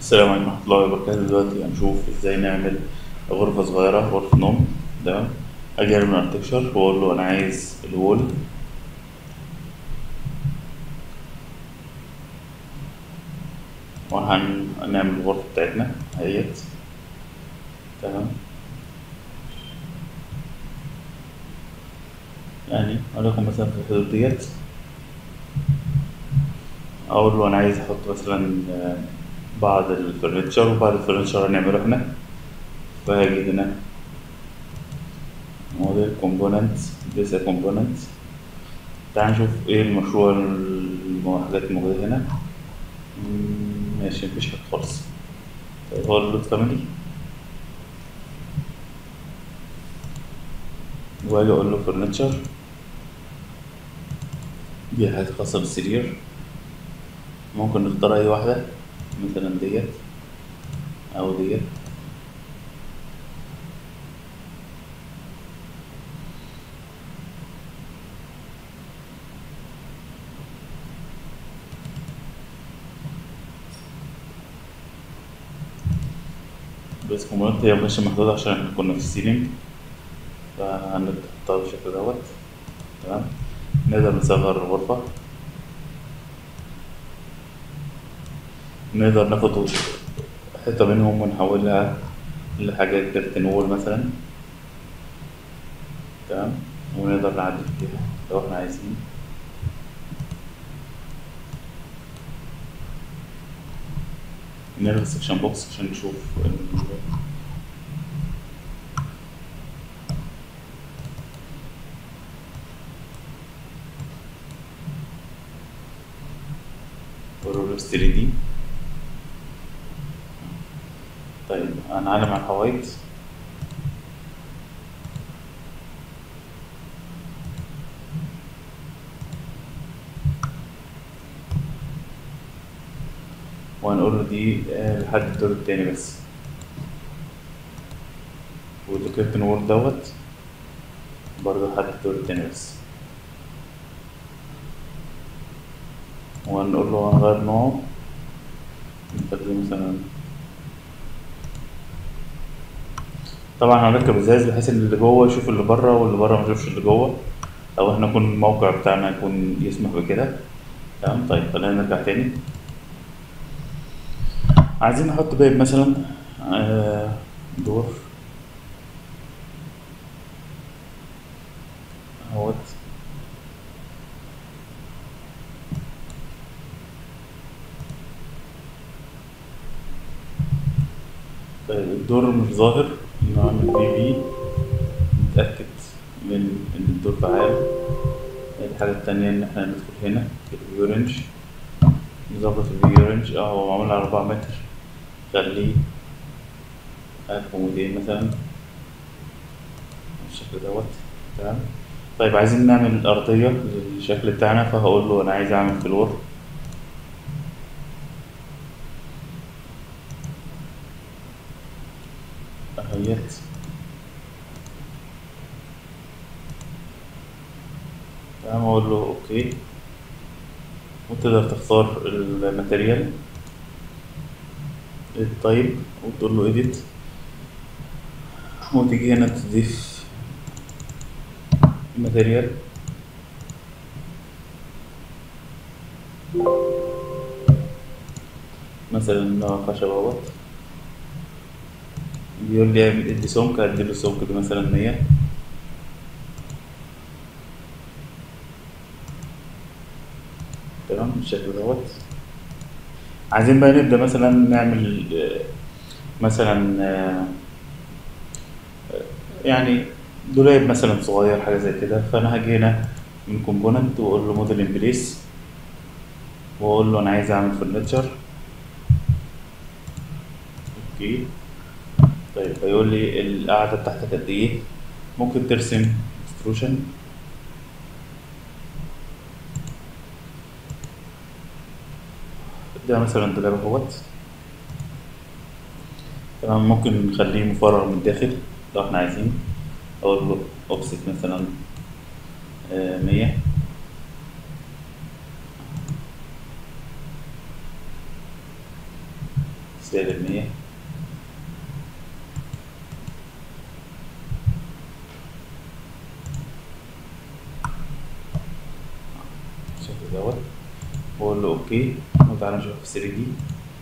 السلام عليكم ورحمة الله وبركاته دلوقتي هنشوف ازاي نعمل غرفة صغيرة غرفة نوم تمام اجي من ارتكشر واقول له انا عايز الوول وهنعمل الغرفة بتاعتنا اهيت تمام يعني وليكن مثلا في الحدود ديت اقول له انا عايز احط مثلا آه، بعض الفرنتشر وبعض الفرنتشر هنعمله احنا فهاجي هنا موديل كومبوننت ديسا كومبوننت تعال نشوف ايه المشروع الحاجات الموجودة هنا مم، ماشي مفيش حاجة خالص طيب هو اللود فاميلي واجي اقول له فرنتشر دي حاجات خاصة بالسرير ممكن نختار اي واحدة مثلا ديت او ديت بس كومبوننت هي مش محدودة عشان احنا كنا في السيلينج فهنبدأ نحطها بالشكل دوت تمام نقدر نصغر الغرفة نقدر ناخد حتة منهم ونحولها لحاجات كرتون وول مثلا تمام ونقدر نعدل فيها لو احنا عايزين نلغي السكشن بوكس عشان نشوف ال- الرولر 3 دي طيب هنعلم على الحوايط وهنقول له دي آه، لحد الدور التاني بس والكرتون وول دوت برضه لحد الدور التاني بس وهنقول له هنغير نوعه نخليه مثلا طبعا هنركب ازاز بحيث ان اللي جوه يشوف اللي بره واللي بره ما يشوفش اللي جوه او احنا يكون الموقع بتاعنا يكون يسمح بكده تمام طيب خلينا نرجع تاني عايزين نحط باب مثلا آه، دور اهوت طيب الدور مش ظاهر نعمل بي بي نتأكد من إن الدور فعال الحاجة التانية إن إحنا ندخل هنا في الفيو رينج نظبط الفيو رينج اه هو معمول على أربعة متر خليه ألف وميتين مثلا بالشكل دوت تمام طيب عايزين نعمل أرضية للشكل بتاعنا فهقول له أنا عايز أعمل فلور أهيت تمام أقول له أوكي وتقدر تختار الماتيريال الطيب وتقول له إيديت وتيجي هنا تضيف الماتيريال مثلا نوع خشب اهوت بيقول لي اعمل ادي سمك هديله السمك ده مثلا مية تمام بالشكل دوت عايزين بقى نبدأ مثلا نعمل آه، مثلا آه، يعني دولاب مثلا صغير حاجة زي كده فأنا هاجي هنا من كومبوننت وأقول له موديل ان بليس وأقول له أنا عايز أعمل فرنتشر أوكي طيب هيقول لي القعدة بتاعتك قد إيه ممكن ترسم اكستروشن ده مثلا دولاب اهوت تمام ممكن نخليه مفرغ من الداخل لو احنا عايزين اقول له اوفست مثلا آه، مية سالب مية بالشكل دوت واقول له اوكي وتعالى نشوف في 3 دي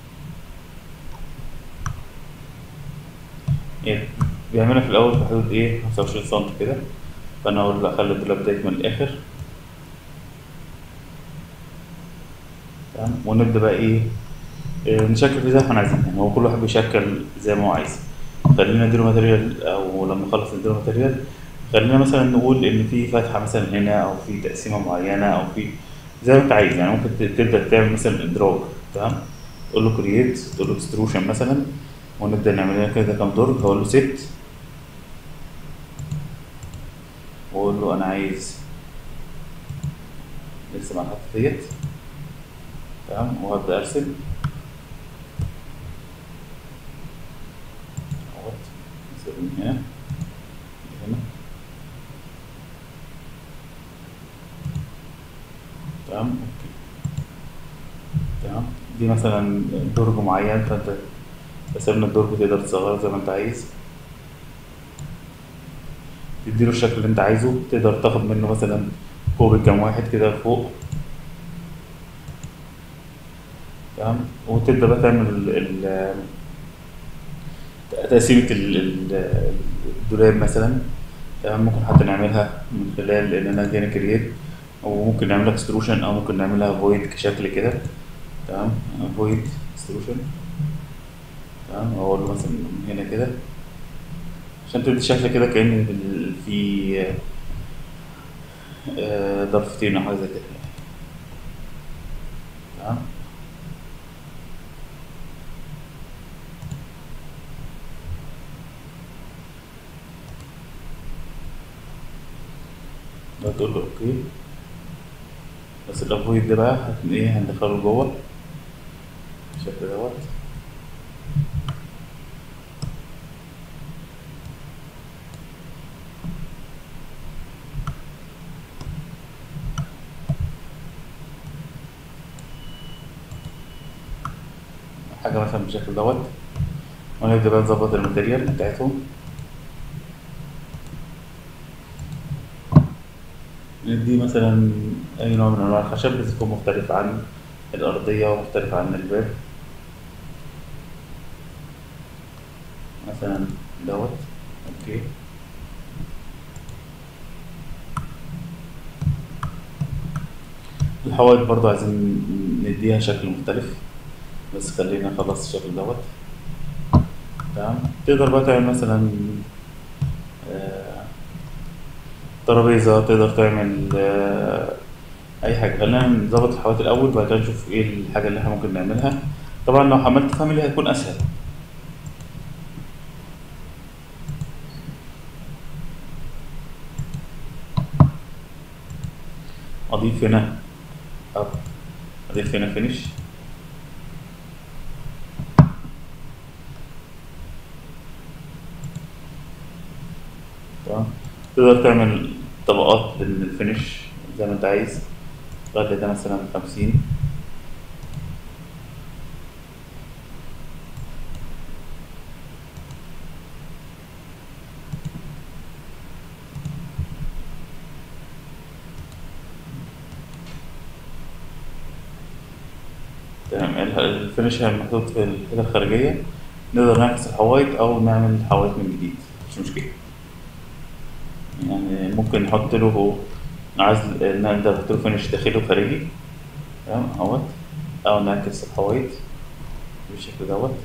يعني بيعملها في الاول في حدود ايه 25 سم كده فانا اقول له اخلي الدولاب ده يكمل الاخر تمام ونبدا بقى ايه آه، نشكل فيه زي ما احنا عايزين يعني هو كل واحد بيشكل زي ما هو عايز خلينا نديله ماتيريال او لما نخلص نديله ماتيريال خلينا مثلا نقول ان في فتحه مثلا هنا او في تقسيمه معينه او في زي ما انت عايز يعني ممكن ت- تبدا تعمل مثلا ادراج تمام تقول له كرييت تقول له اكستروشن مثلا ونبدا نعمل لنا كده كام درج هقول له ست واقول له انا عايز نرسم على الحته ديت تمام وهبدا ارسم اهوت نسيب من هنا هنا تمام اوكي تمام دي مثلا درج معين فانت رسمنا الدرج تقدر تصغره زي ما انت عايز تديله الشكل اللي انت عايزه تقدر تاخد منه مثلا كوب كام واحد كده فوق تمام وتبدا بقى تعمل ال- ال- تقسيمة ال- ال- الدولاب مثلا تمام ممكن حتى نعملها من خلال اننا جينا كرييت او ممكن نعملها اكستروشن او ممكن نعملها فويد كشكل كده تمام فويد اكستروشن تمام اقول له مثلا من هنا كده عشان تدي شكل كده كأن ال- في آه، ضرفتين او حاجه زي كده تمام ده تقول له اوكي بس الافويد ده بقى هت- ايه هندخله جوه بالشكل دوت حاجه مثلا بالشكل دوت ونبدا بقى نظبط الماتيريال بتاعتهم ندي مثلا أي نوع من أنواع الخشب بس يكون مختلف عن الأرضية ومختلف عن الباب مثلا دوت أوكي الحوائط برضو عايزين نديها شكل مختلف بس خلينا نخلص الشكل دوت تمام تقدر بقى تعمل مثلا آه، ترابيزة تقدر تعمل آه، أي حاجة خلينا نظبط الحوائط الأول بعد كده نشوف إيه الحاجة اللي إحنا ممكن نعملها طبعا لو حملت فاميلي هيكون أسهل أضيف هنا أب أضيف هنا فينش تمام تقدر تعمل طبقات للفينش زي ما انت عايز خلي ده مثلا خمسين تمام ال- الفينش محطوط في الحتة الخارجية نقدر نعكس الحوايط أو نعمل حوايط من جديد مش مشكلة يعني ممكن نحط له عايز نقدر نحط له فينش داخلي وخارجي تمام اهوت أو نعكس الحوايط بالشكل دوت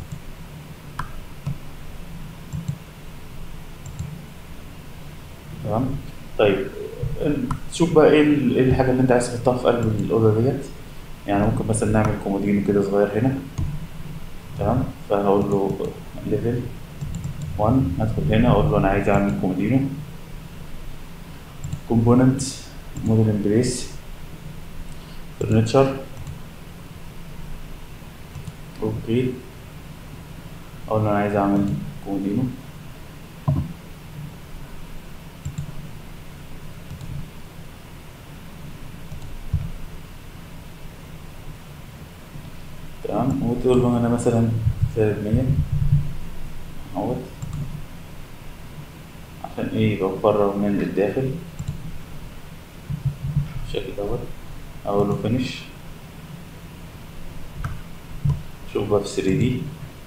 تمام طيب شوف بقى ايه ال- ايه الحاجة اللي انت عايز تحطها في قلب الأوضة ديت يعني ممكن مثلا نعمل كومودينو كده صغير هنا تمام فهقول له ليفل 1 هدخل هنا اقول له انا عايز اعمل كومودينو كومبوننت موديل امبريس فرنتشر اوكي اقول له انا عايز اعمل كومودينو تمام وتقول له انا مثلا زائد مية اهوت عشان ايه يبقى مفرغ من الداخل بالشكل دوت اقول له فينش شوف بقى في 3 دي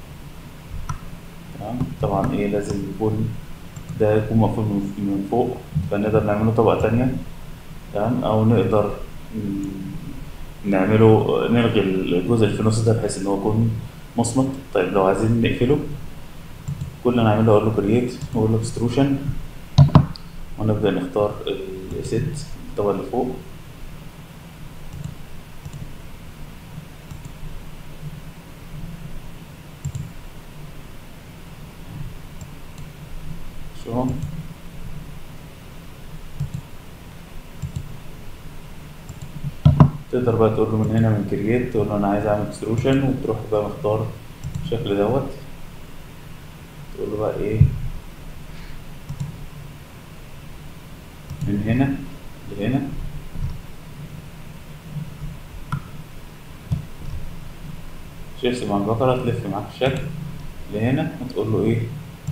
تمام طبعا ايه لازم يكون ده يكون مفروض من من فوق فنقدر نعمله طبقة تانية تمام أو نقدر ن- نعمله نلغي الجزء اللي في النص ده بحيث إن هو يكون مصمت طيب لو عايزين نقفله كل اللي هنعمله أقول له كرييت وأقول له اكستروشن ونبدأ نختار الست الطبقة اللي فوق شو تقدر بقى تقول له من هنا من كرييت تقول له انا عايز اعمل اكستروشن وتروح بقى مختار الشكل دوت تقول له بقى ايه من هنا لهنا شيفت مع البقرة تلف معاك الشكل لهنا وتقول له ايه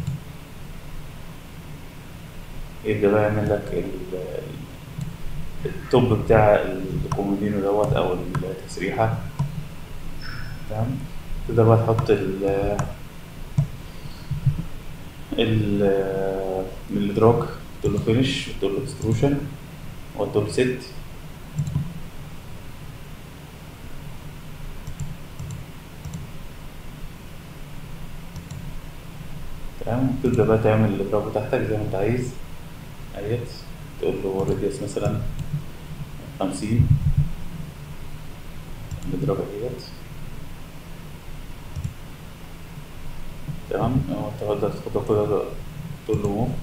يبدأ بقى يعمل لك ال- التوب بتاع الكومودينو دوت او التسريحة تمام تقدر بقى تحط ال ال من الادراج تقول له فينش تقول له اكستروشن وتقول له ست تمام تبدأ بقى تعمل الادراج بتاعتك زي ما انت عايز اهيت تقول له راديوس مثلا خمسين الادراج اهيت تمام اه تقدر تاخدها كده تقول له موف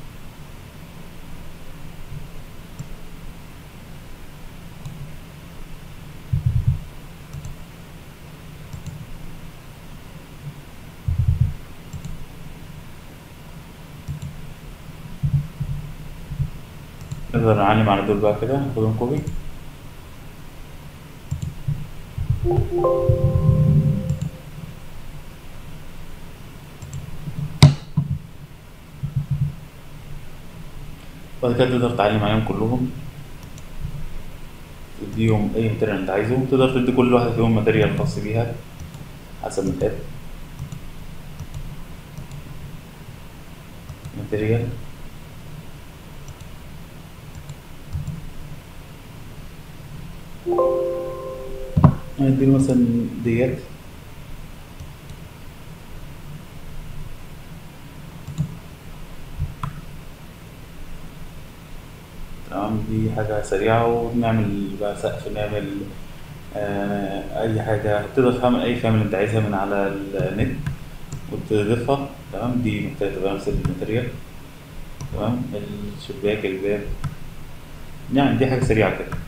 نقدر نعلم على دول بقى كده ناخدهم كوبي بعد كده تقدر تعلم عليهم كلهم تديهم اي ماتيريال انت عايزه تقدر تدي كل واحد فيهم ماتيريال خاص بيها حسب ما تحب ماتيريال نديله مثلا ديت تمام دي حاجة سريعة ونعمل بقى سقف نعمل آه أي حاجة تقدر تعمل أي فاميلي أنت عايزها من على النت وتضيفها تمام دي محتاجة تبقى نفس الماتيريال تمام الشباك الباب يعني دي حاجة سريعة كده